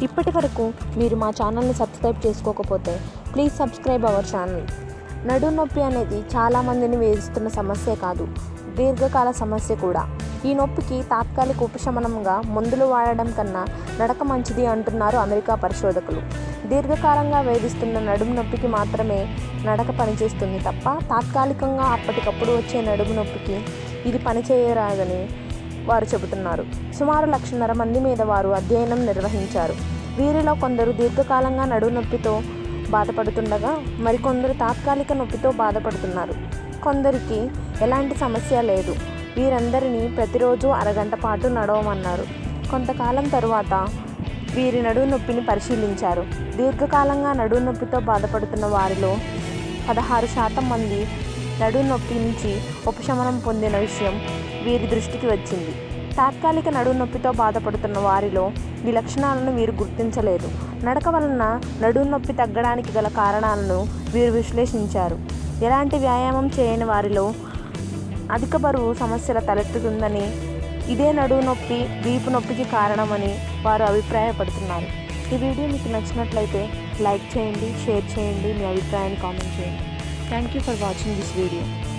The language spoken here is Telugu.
ఇప్పటి వరకు మీరు మా ఛానల్ని సబ్స్క్రైబ్ చేసుకోకపోతే ప్లీజ్ సబ్స్క్రైబ్ అవర్ ఛానల్ నడుము నొప్పి అనేది చాలామందిని వేధిస్తున్న సమస్య కాదు దీర్ఘకాల సమస్య కూడా ఈ నొప్పికి తాత్కాలిక ఉపశమనంగా మందులు వాడడం కన్నా నడక మంచిది అంటున్నారు అమెరికా పరిశోధకులు దీర్ఘకాలంగా వేధిస్తున్న నడుము నొప్పికి మాత్రమే నడక పనిచేస్తుంది తప్ప తాత్కాలికంగా అప్పటికప్పుడు వచ్చే నడుము నొప్పికి ఇది పనిచేయరాదని వారు చెబుతున్నారు సుమారు లక్షన్నర మంది మీద వారు అధ్యయనం నిర్వహించారు వీరిలో కొందరు దీర్ఘకాలంగా నడుము నొప్పితో బాధపడుతుండగా మరికొందరు తాత్కాలిక నొప్పితో బాధపడుతున్నారు కొందరికి ఎలాంటి సమస్య లేదు వీరందరినీ ప్రతిరోజు అరగంట పాటు నడవమన్నారు కొంతకాలం తరువాత వీరి నడుము నొప్పిని పరిశీలించారు దీర్ఘకాలంగా నడుము నొప్పితో బాధపడుతున్న వారిలో పదహారు శాతం మంది నడుము నొప్పి నుంచి ఉపశమనం పొందిన విషయం వీరి దృష్టికి వచ్చింది తాత్కాలిక నడుము నొప్పితో బాధపడుతున్న వారిలో ఈ లక్షణాలను వీరు గుర్తించలేదు నడక వలన నడుము నొప్పి తగ్గడానికి గల కారణాలను వీరు విశ్లేషించారు ఎలాంటి వ్యాయామం చేయని వారిలో అధిక బరువు సమస్యల తలెత్తుతుందని ఇదే నడుము నొప్పి వీపు నొప్పికి కారణమని వారు అభిప్రాయపడుతున్నారు ఈ వీడియో మీకు నచ్చినట్లయితే లైక్ చేయండి షేర్ చేయండి మీ అభిప్రాయాన్ని కామెంట్ చేయండి thank you for watching this video